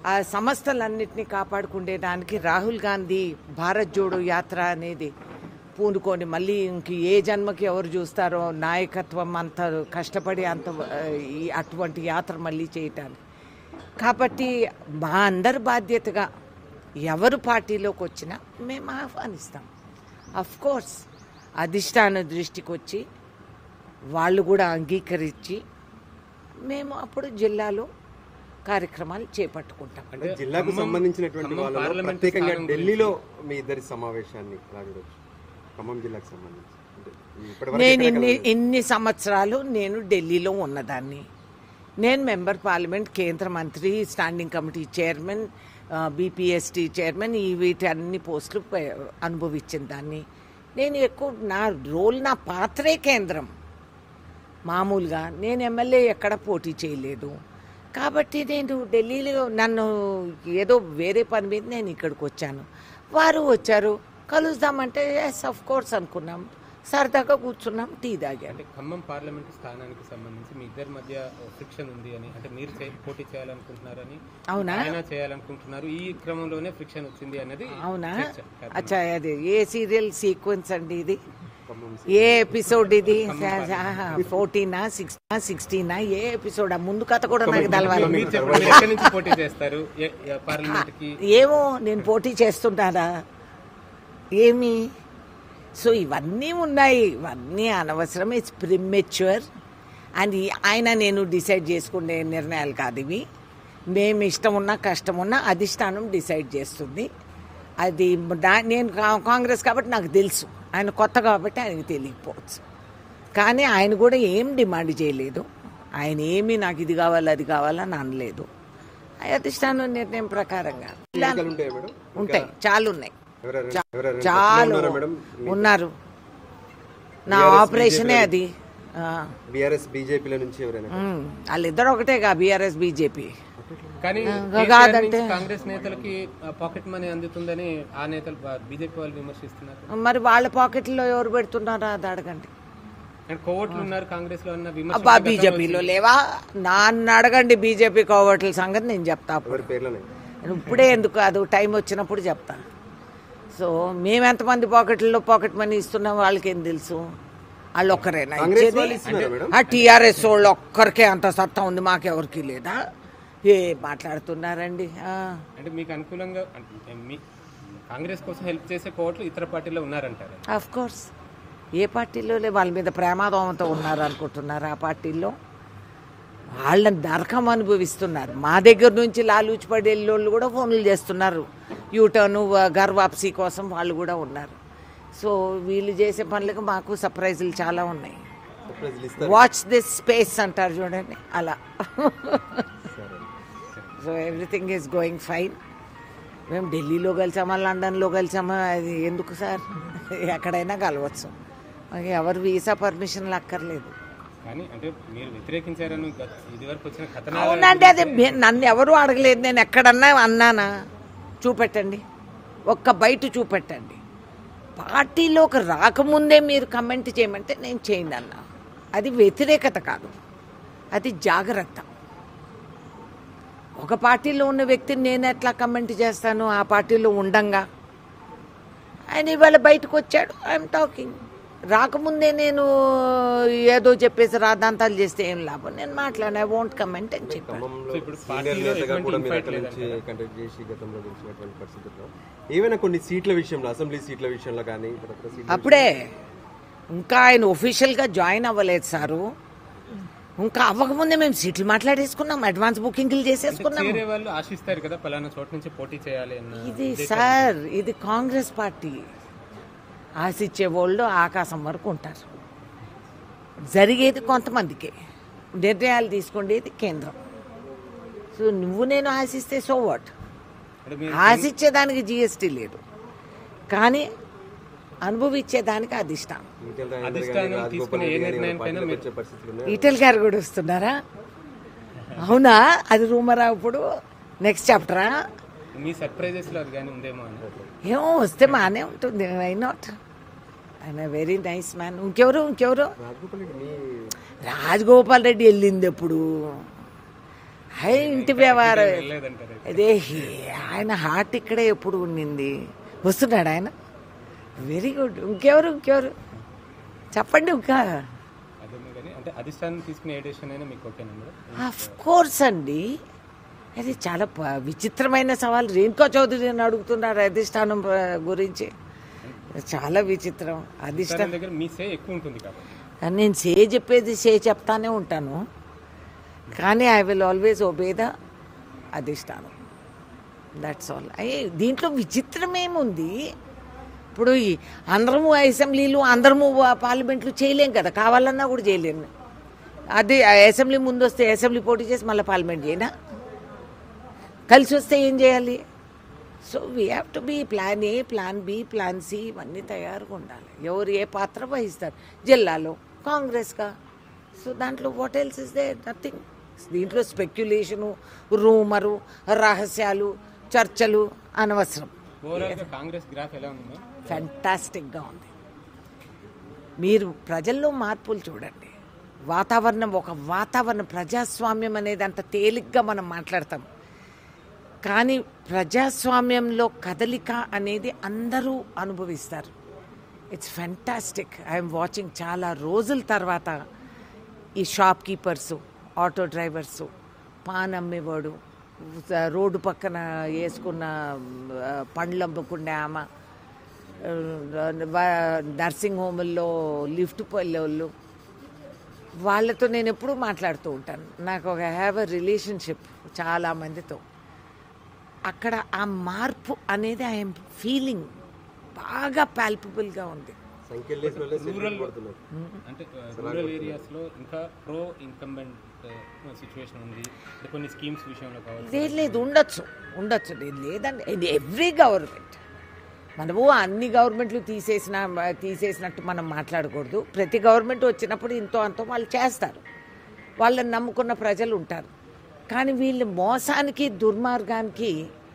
ఆ సంస్థలన్నింటినీ కాపాడుకునేదానికి రాహుల్ గాంధీ భారత్ జోడో యాత్ర అనేది పూనుకొని మళ్ళీ ఇంక ఏ జన్మకి ఎవరు చూస్తారో నాయకత్వం అంత కష్టపడి అంత ఆ, ఈ అటువంటి యాత్ర మళ్ళీ చేయటానికి కాబట్టి మా అందరి బాధ్యతగా ఎవరు పార్టీలోకి వచ్చినా మేము ఆహ్వానిస్తాం అఫ్ కోర్స్ అధిష్టాన దృష్టికి వచ్చి వాళ్ళు కూడా అంగీకరించి మేము అప్పుడు జిల్లాలో కార్యక్రమాలు చేపట్టుకుంటాం అంటే జిల్లాకు సంబంధించినటువంటి ఖమ్మం వాళ్ళలో పార్లమెంట్ ప్రత్యేకంగా స్థానం ఢిల్లీలో మీ ఇద్దరి సమావేశాన్ని ఎలా చూడొచ్చు ఖమ్మం జిల్లాకు సంబంధించి అంటే ఇప్పటివరకు నేను ఎక్కడ ఇన్ని ఇన్ని సంవత్సరాలు నేను ఢిల్లీలో ఉన్నదాన్ని నేను మెంబర్ పార్లమెంట్ కేంద్ర మంత్రి standing committee chairman BPST chairman ఈ వీటన్ని పోస్టులు పే- అనుభవించిన దాన్ని నేను ఎక్కువ నా రోల్ నా పాత్రే కేంద్రం మామూలుగా నేను ఎమ్మెల్యే ఎక్కడ పోటీ చేయలేదు కాబట్టి నేను ఢిల్లీలో నన్ను ఏదో వేరే పని మీద నేను ఇక్కడికి వచ్చాను వారు వచ్చారు కలుద్దామంటే ఎస్ ఆఫ్ కోర్స్ అనుకున్నాం సరదాగా కూర్చున్నాం టీ తాగాను అంటే ఖమ్మం పార్లమెంట్ స్థానానికి సంబంధించి మీ ఇద్దరి మధ్య ఫ్రిక్షన్ ఉంది అని అంటే మీరు చే- పోటీ చేయాలనుకుంటున్నారని అవునా ఆయన చేయాలనుకుంటున్నారు ఈ క్రమంలోనే ఫ్రిక్షన్ వచ్చింది అనేది అవునా చర్చ. అచ్చా అది ఏ సీరియల్ సీక్వెన్స్ అండి ఇది ఖమ్మం ఏ ఎపిసోడ్ ఇది ఫోర్టీనా సిక్స్టీనా సిక్స్టీనా ఏ ఎపిసోడ్ ముందు కథ కూడా నాకు తెలవాలి మీరు చెప్పండి మీరు ఎక్కడి నుంచి పోటీ చేస్తారు ఏ- ఏ పార్లమెంట్ కి ఏమో నేను పోటీ చేస్తుంటానా ఏమి సో ఇవన్నీ ఉన్నాయి ఇవన్నీ అనవసరం ఇట్స్ ప్రిమెచ్యూర్ అండ్ ఆయన నేను డిసైడ్ చేసుకునే నిర్ణయాలు కాదు ఇవి మేము ఇష్టం ఉన్నా కష్టం ఉన్నా అధిష్టానం డిసైడ్ చేస్తుంది అది నా- నేను కా- కాంగ్రెస్ కాబట్టి నాకు తెలుసు ఆయన కొత్త కాబట్టి ఆయనకు తెలియకపోవచ్చు కానీ ఆయన కూడా ఏం డిమాండ్ చేయలేదు ఆయన ఏమీ నాకు ఇది కావాలి అది కావాలని అనలేదు అధిష్టానం నిర్ణయం ప్రకారంగా ఇలా ఎన్నికలు ఉంటాయా మేడం ఉంటాయి చాలా ఉన్నాయి ఎవరెవరు ఎవరెవరు చాలా ఉన్నారా మేడం ఉన్నారు నా ఆపరేషనే అది ఆ, బీఆర్ఎస్ బీజేపీల నుంచి ఎవరైనా ఉమ్, వాళ్ళిద్దరు ఒకటేగా బీఆర్ఎస్ బీజేపీ కానీ ఆ, కేసీఆర్ కాదంటే- నుంచి కాంగ్రెస్ నేతలకి పాకెట్ మనీ అందుతుందని ఆ నేతలు బీజేపీ వాళ్ళు విమర్శిస్తున్నారు మరి వాళ్ళ పాకెట్లో ఎవరు పెడుతున్నారో అది అడగండి అండ్ కోవట్లు ఉన్నారు కాంగ్రెస్ లో అన్న విమర్శ అబ్బా బీజేపీలో లేవా నాన్న అడగండి బీజేపీ కోవట్ల సంగతి నేను చెప్తా అప్పుడు ఎవరి పేర్లనే ఇప్పుడే ఎందుకు అది టైం వచ్చినప్పుడు చెప్తా సో మేము ఎంతమంది పాకెట్లలో పాకెట్ మనీ ఇస్తున్నాం వాళ్ళకి ఏం తెలుసు వాళ్ళు ఒక్కరేనా కాంగ్రెస్ ఇచ్చేది వాళ్ళు ఇస్తున్నారా మేడం ఆ టీఆర్ఎస్ వాళ్ళు ఒక్కరికే అంత సత్తా ఉంది మాకెవరికి లేదా ఏ మాట్లాడుతున్నారండి ఆ. అంటే మీకు అనుకూలంగా అంటే మీ కాంగ్రెస్ కోసం హెల్ప్ చేసే కోవట్లు ఇతర పార్టీలో ఉన్నారంటారు ఆఫ్ కోర్స్ ఏ పార్టీలో లే వాళ్ళ మీద ప్రేమాదోమతో ఉన్నారు అనుకుంటున్నారు ఆ పార్టీల్లో వాళ్ళని నరకం అనుభవిస్తున్నారు మా దగ్గర నుంచి లాలూచి పడే వాళ్ళు కూడా ఫోన్లు చేస్తున్నారు యూటర్న్ గర్వాప్సీ కోసం వాళ్ళు కూడా ఉన్నారు సో వీళ్ళు చేసే పనులకు మాకు సర్ప్రైజులు చాలా ఉన్నాయి ప్రజలు ఇస్తారు వాచ్ దిస్ స్పేస్ అంటారు చూడండి అలా so everything is going fine మేము ఢిల్లీలో కలిసామా లండన్లో కలిసామా అది ఎందుకు సార్ ఎక్కడైనా కలవచ్చు మాకు ఎవరు వీసా పర్మిషన్లు అక్కర్లేదు కానీ అంటే మీరు వ్యతిరేకించారని గత- ఇదివరకు వచ్చిన కథనాలు అవునండి అది మే- నన్ను ఎవరు అడగలేదు నేను ఎక్కడన్నా అన్నానా చూపెట్టండి ఒక్క బయట చూపెట్టండి పార్టీలోకి రాకముందే మీరు కమెంట్ చేయమంటే నేను చేయండి అన్నా అది వ్యతిరేకత కాదు అది జాగ్రత్త ఒక పార్టీలో ఉన్న వ్యక్తిని నేను ఎట్లా కమెంట్ చేస్తాను ఆ పార్టీలో ఉండంగా ఆయన ఇవాళ బయటకు వచ్చాడు ఐఎమ్ టాకింగ్ రాకముందే నేను ఏదో చెప్పేసి రాదాంతాలు చేస్తే ఏం లాభం నేను మాట్లాడిన ఐ వోంట్ కమెంట్ అని చెప్పాను ఖమ్మంలో సో ఇప్పుడు సీనియర్ పార్టీలో నేతగా ఎటువంటి కూడా మీరు ఇన్ఫైట్ అక్కడ నుంచి కండక్ట్ చేసి గతంలో గెలిచినటువంటి పరిస్థితుల్లో ఏవైనా కొన్ని సీట్ల విషయంలో అసెంబ్లీ సీట్ల విషయంలో కానీ ఇతరత్ర సీట్ల అప్పుడే ఇంకా ఆయన ఒఫీషియల్గా జాయిన్ అవ్వలేదు సారు ఇంకా అవ్వకముందే మేము సీట్లు మాట్లాడేసుకున్నాం అడ్వాన్స్ బుకింగ్లు చేసేసుకున్నాం చేరే వాళ్ళు ఆశిస్తారు కదా పలానా చోట నుంచి పోటీ చేయాలి అన్న ఇది సార్ ఇది కాంగ్రెస్ పార్టీ ఆశిచ్చే వాళ్ళు ఆకాశం వరకు ఉంటారు జరిగేది కొంతమందికే నిర్ణయాలు తీసుకునేది కేంద్రం సో నువ్వు నేను ఆశిస్తే సో వాట్ అంటే మీరు ఆశించేదానికి జిఎస్టీ లేదు కానీ అనుభవించేదానికి అధిష్టానం ఈటెల రాజేందర్ గాని, అధిష్టానం రాజగోపాల్ తీసుకునే ఏ రెడ్డి గాని నిర్ణయానికైనా పార్టీలోకి మీరు- వచ్చే పరిస్థితులు ఉన్నాయి ఈటెల్ గారు కూడా వస్తున్నారా అవునా అది రూమరా ఇప్పుడు నెక్స్ట్ చాప్టరా మీ సర్ప్రైజెస్ లో అది కానీ ఉందేమో అని ఏమో వస్తే బాగానే ఉంటుంది వై నాట్ ఆయన వెరీ నైస్ మ్యాన్ ఇంకెవరు ఇంకెవరు రాజగోపాల్ రెడ్డి మీ రాజగోపాల్ రెడ్డి వెళ్ళింది ఎప్పుడు హై ఇంటి వ్యవహారం వెళ్ళలేదంటారు అదే ఆయన హార్ట్ ఇక్కడే ఎప్పుడు ఉండింది వస్తున్నాడు ఆయన వెరీ గుడ్ ఇంకెవరు ఇంకెవరు చెప్పండి ఇంకా అదే కానీ అంటే అధిష్టానం తీసుకునే ఏ డెసిషన్ అయినా మీకు ఓకేనా మేడం ఆఫ్ కోర్స్ అండి అది చాలా ప- విచిత్రమైన సవాల్ రేణుకా చౌదరిని అడుగుతున్నారు అధిష్టానం ఆ, గురించి చాలా విచిత్రం అధిష్టానం అధిష్టానం దగ్గర మీ సే ఎక్కువ ఉంటుంది కాబట్టి నేను సే చెప్పేది సే చెప్తానే ఉంటాను కానీ I will always obey the అధిష్టానం దట్స్ ఆల్ అయ్యే దీంట్లో విచిత్రం ఏముంది ఇప్పుడు ఈ అందరము అసెంబ్లీలు అందరము పార్లమెంట్లు చేయలేం కదా కావాలన్నా కూడా చేయలేము అది ఆ అసెంబ్లీ ముందు వస్తే అసెంబ్లీ పోటీ చేసి మళ్ళీ పార్లమెంట్ చేయనా కలిసి వస్తే ఏం చేయాలి so we have to be plan A plan B plan C ఇవన్నీ తయారుగా ఉండాలి ఎవరు ఏ పాత్ర వహిస్తారు జిల్లాలో కాంగ్రెస్గా సో దాంట్లో what else is there nothing దీంట్లో స్పెక్యులేషను రూమరు రహస్యాలు చర్చలు అనవసరం ఓవరాల్ గా కాంగ్రెస్ గ్రాఫ్ ఎలా ఉంది మ్యామ్ ఫ్యాంటాస్టిక్గా ఉంది మీరు ప్రజల్లో మార్పులు చూడండి వాతావరణం ఒక వాతావరణం ప్రజాస్వామ్యం అనేది అంత తేలిగ్గా మనం మాట్లాడతాం కానీ ప్రజాస్వామ్యంలో కదలిక అనేది అందరూ అనుభవిస్తారు ఇట్స్ ఫ్యాంటాస్టిక్ ఐఎమ్ వాచింగ్ చాలా రోజుల తర్వాత ఈ shop keepers auto drivers paan అమ్మేవాడు స- రోడ్డు పక్కన వేసుకున్న ఆ, పండ్లు అమ్ముకునే ఆమె ఆ, వా- నర్సింగ్ హోముల్లో లిఫ్ట్ పల్లెళ్ళు వాళ్ళతో నేను ఎప్పుడూ మాట్లాడుతూ ఉంటాను నాకు ఒక హ్యావ్ ఎ రిలేషన్షిప్ చాలా మందితో అక్కడ ఆ మార్పు అనేది ఐఎమ్ ఫీలింగ్ బాగా పాల్పబుల్గా ఉంది సంఖ్యలు లేని వాళ్ళే సెటిల్ పడుతున్నారు అంటే రూరల్ ఏరియాస్ లో ఇంకా ప్రో ఇన్కంబెంట్ సిచ్యువేషన్ ఉంది అంటే కొన్ని స్కీమ్స్ విషయంలో కావచ్చు లేదు లేదు ఉండొచ్చు ఉండొచ్చు లేదు లేదండి ఇది ఎవ్రీ గవర్నమెంట్ మనము అన్ని గవర్నమెంట్లు తీసేసిన తీసేసినట్టు మనం మాట్లాడకూడదు ప్రతి గవర్నమెంట్ వచ్చినప్పుడు ఇంతో అంతో వాళ్ళు చేస్తారు వాళ్ళని నమ్ముకున్న ప్రజలు ఉంటారు కానీ వీళ్ళు మోసానికి దుర్మార్గానికి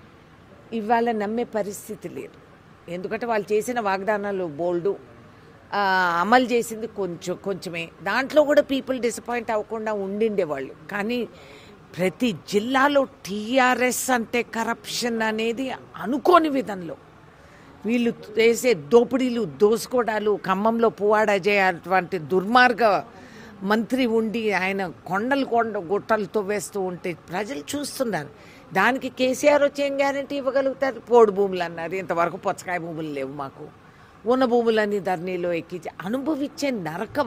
ఇవాళ నమ్మే పరిస్థితి లేదు ఎందుకంటే వాళ్ళు చేసిన వాగ్దానాలు బోల్డు ఆ, అమలు చేసింది కొంచెం కొంచెమే దాంట్లో కూడా పీపుల్ డిసప్పాయింట్ అవ్వకుండా ఉండిండేవాళ్ళు కానీ ప్రతి జిల్లాలో టీఆర్ఎస్ అంటే కరప్షన్ అనేది అనుకోని విధంలో వీళ్ళు చేసే దోపిడీలు దోసుకోవడాలు ఖమ్మంలో పువ్వాడ అజయ్ అటువంటి దుర్మార్గ మంత్రి ఉండి ఆయన కొండలు కొండ గుట్టలు తవ్వేస్తూ ఉంటే ప్రజలు చూస్తున్నారు దానికి కేసీఆర్ వచ్చి ఏం గ్యారంటీ ఇవ్వగలుగుతారు పోడు భూములు అన్నారు ఇంతవరకు పొచ్చకాయ భూములు లేవు మాకు ఉన్న భూములన్నీ ధరణిలో ఎక్కించి అనుభవించే నరకం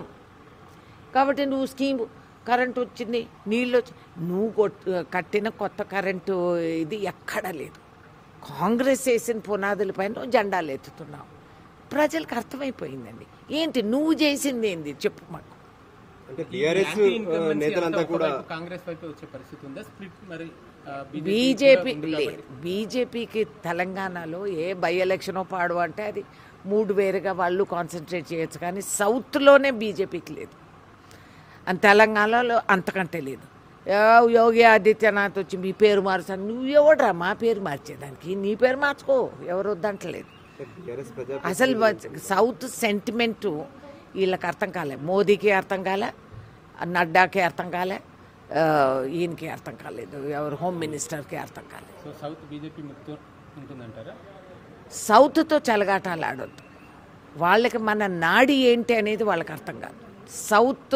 కాబట్టి నువ్వు స్కీమ్ కరెంట్ వచ్చింది నీళ్ళు వచ్చి నువ్వు కొట్- కట్టిన కొత్త కరెంటు ఇది ఎక్కడా లేదు కాంగ్రెస్ వేసిన పునాదులపైన నువ్వు జెండాలు ఎత్తుతున్నావు ప్రజలకు అర్థమైపోయిందండి ఏంటి నువ్వు చేసింది ఏంది చెప్పు మాకు అంటే టిఆర్ఎస్ యాంటీ ఇన్కంబెన్సీ నేతలంతా అంతా కూడా ఒకవైపు కాంగ్రెస్ వైపు వచ్చే పరిస్థితి ఉందా స్ప్లిట్ మరి ఆ, BJP బీజేపీ కూడా ఉంది లేదు కాబట్టి. బీజేపీకి తెలంగాణలో ఏ బై ఎలక్షనో పాడు అంటే అది మూడు వేరుగా వాళ్ళు కాన్సన్ట్రేట్ చేయొచ్చు కానీ సౌత్లోనే బీజేపీకి లేదు అండ్ తెలంగాణలో అంతకంటే లేదు యో- యోగి ఆదిత్యనాథ్ వచ్చి మీ పేరు మార్చాను నువ్వు ఎవడరా మా పేరు మార్చేదానికి నీ పేరు మార్చుకో ఎవరు వద్దంటలేదు టిఆర్ఎస్ ప్రజా అసలు వ- సౌత్ సెంటిమెంటు వీళ్ళకి అర్థం కాలే మోదీకి అర్థం కాలే నడ్డాకి అర్థం కాలే ఆ, ఈయనకి అర్థం కాలేదు ఎవరు హోమ్ మినిస్టర్కి అర్థం కాలేదు సో సౌత్ బీజేపీ ముక్తం ఉంటుందంటారా సౌత్తో చెలగాటాలు ఆడొద్దు వాళ్ళకి మన నాడి ఏంటి అనేది వాళ్ళకి అర్థం కాదు సౌత్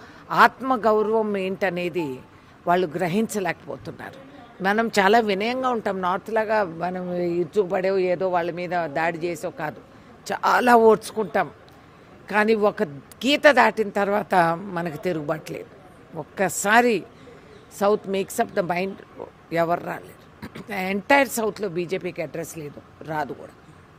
ఆత్మగౌరవం ఏంటనేది వాళ్ళు గ్రహించలేకపోతున్నారు మనం చాలా వినయంగా ఉంటాం నార్త్ లాగా మనం ఇచ్చుపడేవో ఏదో వాళ్ళ మీద దాడి చేసో కాదు చాలా ఓడ్చుకుంటాం కానీ ఒక గీత దాటిన తర్వాత మనకు తిరుగుబాట్లేదు ఒక్కసారి south makes up the mind ఎవరు రాలేరు ఎంటైర్ సౌత్లో బీజేపీకి అడ్రస్ లేదు రాదు కూడా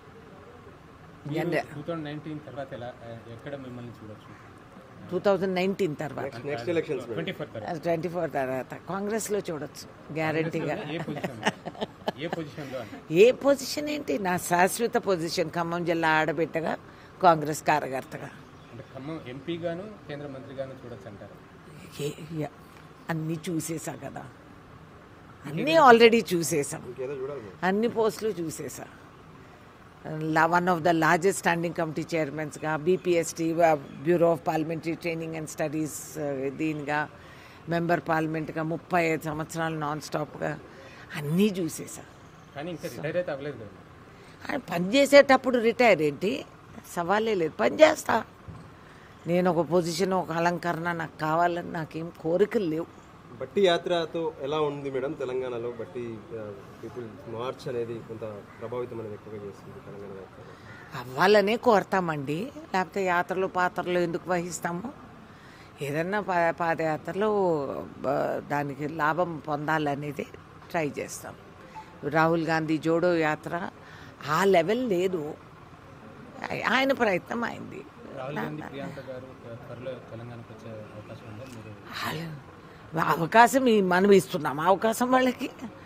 టూ థౌజండ్ నైన్టీన్ తర్వాత ఎలా ఆ, ఎక్కడ మిమ్మల్ని చూడొచ్చు టూ థౌజండ్ నైన్టీన్ తర్వాత నెక్స్ట్ ఎలక్షన్స్ ట్వంటీ ఫోర్ తర్వాత ట్వంటీ ఫోర్ తర్వాత కాంగ్రెస్లో చూడొచ్చు గ్యారంటీగా ఏ పొజిషన్ ఏ పొజిషన్లో అని ఏ పొజిషన్ ఏంటి నా శాశ్వత పొజిషన్ ఖమ్మం జిల్లా ఆడబిట్టగా కాంగ్రెస్ కార్యకర్తగా అంటే ఖమ్మం ఎంపీగాను కేంద్ర మంత్రిగాను చూడొచ్చు అంటారు ఏ- యా- అన్నీ చూసేసా కదా అన్నీ ఆల్రెడీ చూసేసాం ఇంకేదో చూడాలి మరి. అన్ని పోస్టులు చూసేసా one of the largest standing committee చైర్మన్స్గా BPST bureau of parliamentary training and studies దీనిగా మెంబర్ పార్లమెంట్గా ముప్పై ఐదు సంవత్సరాలు నాన్ స్టాప్గా అన్నీ చూసేసా కానీ ఇంకా రిటైర్ అయితే అవ్వలేదు కదా ఆయన పని చేసేటప్పుడు రిటైర్ ఏంటి సవాలే లేదు పని చేస్తా నేను ఒక పొజిషన్ ఒక అలంకరణ నాకు కావాలని నాకేం కోరికలు లేవు బట్టి యాత్రతో ఎలా ఉంది మేడం తెలంగాణలో బట్టి పీపుల్ మార్చ్ అనేది కొంత ప్రభావితం అనేది ఎక్కువగా చేస్తుంది తెలంగాణ వ్యాప్తంగా అవ్వాలనే కోరతామండి లేకపోతే యాత్రలు పాత్రలు ఎందుకు వహిస్తాము ఏదన్నా పా పాదయాత్రలో బ- దానికి లాభం పొందాలనేది ట్రై చేస్తాం రాహుల్ గాంధీ జోడో యాత్ర ఆ లెవెల్ లేదు ఆయ- ఆయన ప్రయత్నం అయింది రాహుల్ గాంధీ ప్రియాంక గారు త్వరలో తెలంగాణకు వచ్చే అవకాశం ఉందా మీరు వాళ్ళ- అవకాశం ఈ మనం ఇస్తున్నాం అవకాశం వాళ్ళకి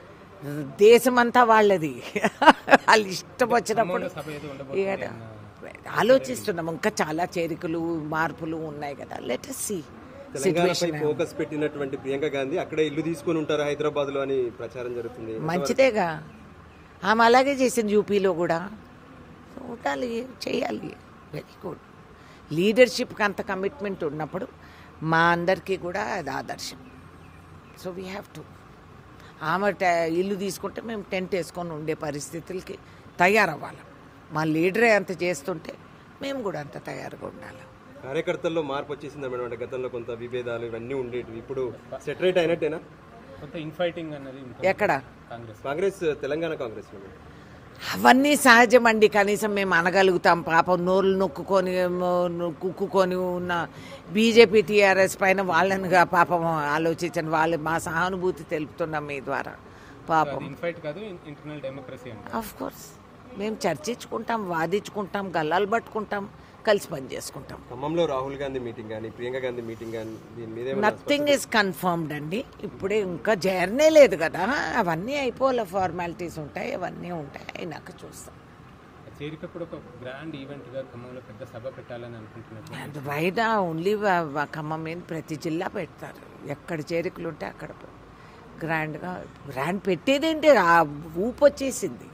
దేశమంతా వాళ్ళది వాళ్ళు ఇష్టం వచ్చినప్పుడు సభ ఏదో ఉండబోతుంది ఏడ- ఆలోచిస్తున్నాం ఇంకా చాలా చేరికలు మార్పులు ఉన్నాయి కదా లెట్ సి తెలంగాణపై ఫోకస్ పెట్టినటువంటి ప్రియాంక గాంధీ అక్కడే ఇల్లు తీసుకొని ఉంటారు హైదరాబాద్ లో అని ప్రచారం జరుగుతుంది మంచిదేగా ఆమె అలాగే చేసింది యూపీలో కూడా సో ఉండాలి చేయాలి వెరీ గుడ్ లీడర్షిప్కి అంత కమిట్మెంట్ ఉన్నప్పుడు మా అందరికీ కూడా అది ఆదర్శం సో వీ హ్యావ్ టు ఆమె ట- ఇల్లు తీసుకుంటే మేము టెంట్ వేసుకొని ఉండే పరిస్థితులకి తయారవ్వాలి మా లీడరే అంత చేస్తుంటే మేము కూడా అంత తయారుగా ఉండాలి కార్యకర్తల్లో మార్పు వచ్చేసిందా మేడం అంటే గతంలో కొంత విభేదాలు ఇవన్నీ ఉండేటివి ఇప్పుడు సెటరేట్ అయినట్టేనా కొంత ఇన్ఫైటింగ్ అన్నది ఉంటుంది ఎక్కడ కాంగ్రెస్ కాంగ్రెస్ తెలంగాణ కాంగ్రెస్ లో మేడం. అవన్నీ సహజమండి కనీసం మేము అనగలుగుతాం పాపం నోర్లు నొక్కుకొని మ- కుక్కుకొని ఉన్న బీజేపీ టీఆర్ఎస్ పైన వాళ్ళనిగా పాపం ఆలోచించండి వాళ్ళు మా సహానుభూతి తెలుపుతున్నాం మీ ద్వారా పాపం ఇన్ఫైట్ కాదు ఇంటర్నల్ డెమోక్రసీ అంటే ఆఫ్ కోర్స్ మేము చర్చించుకుంటాం వాదించుకుంటాం గల్లాలు పట్టుకుంటాం కలిసి పని చేసుకుంటాం ఖమ్మంలో రాహుల్ గాంధీ మీటింగ్ కానీ ప్రియాంక గాంధీ మీటింగ్ కానీ దీని మీద ఏమైనా నథింగ్ ఇస్ కన్ఫర్మ్డ్ అండి ఇప్పుడే ఇంకా జర్నీ లేదు కదా అవన్నీ అయిపోలే ఫార్మాలిటీస్ ఉంటాయి అవన్నీ ఉంటాయి అయినాక చూస్తాం చేరికప్పుడు ఒక గ్రాండ్ ఈవెంట్ గా ఖమ్మంలో పెద్ద సభ పెట్టాలని అనుకుంటున్నారు అండ్ బయట ఓన్లీ ఖమ్మం మీద ప్రతి జిల్లా పెడతారు ఎక్కడ చేరికలు ఉంటే అక్కడ గ్రాండ్గా గ్రాండ్ పెట్టేదేంటి ఆ ఊపు వచ్చేసింది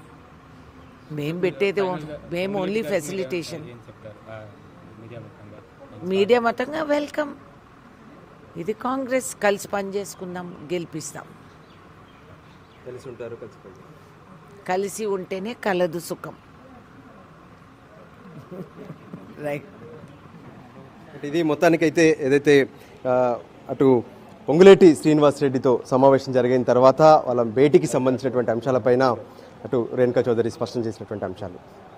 మేము పెట్టేది ఓన్- మేము ఓన్లీ ఫెసిలిటేషన్ ఏం చెప్తారు ఆ మీడియా ముఖంగా మీడియా మతంగా వెల్కమ్ ఇది కాంగ్రెస్ కలిసి పని చేసుకుందాం గెలిపిస్తాం తెలిసి ఉంటారు కలిసిపోయి కలిసి ఉంటేనే కలదు సుఖం రైట్ అంటే ఇది మొత్తానికైతే ఏదైతే ఆ, అటు పొంగులేటి శ్రీనివాస్ రెడ్డితో సమావేశం జరిగిన తర్వాత వాళ్ళ భేటీకి సంబంధించినటువంటి అంశాలపైన అటు రేణుకా చౌదరి స్పష్టం చేసినటువంటి అంశాలు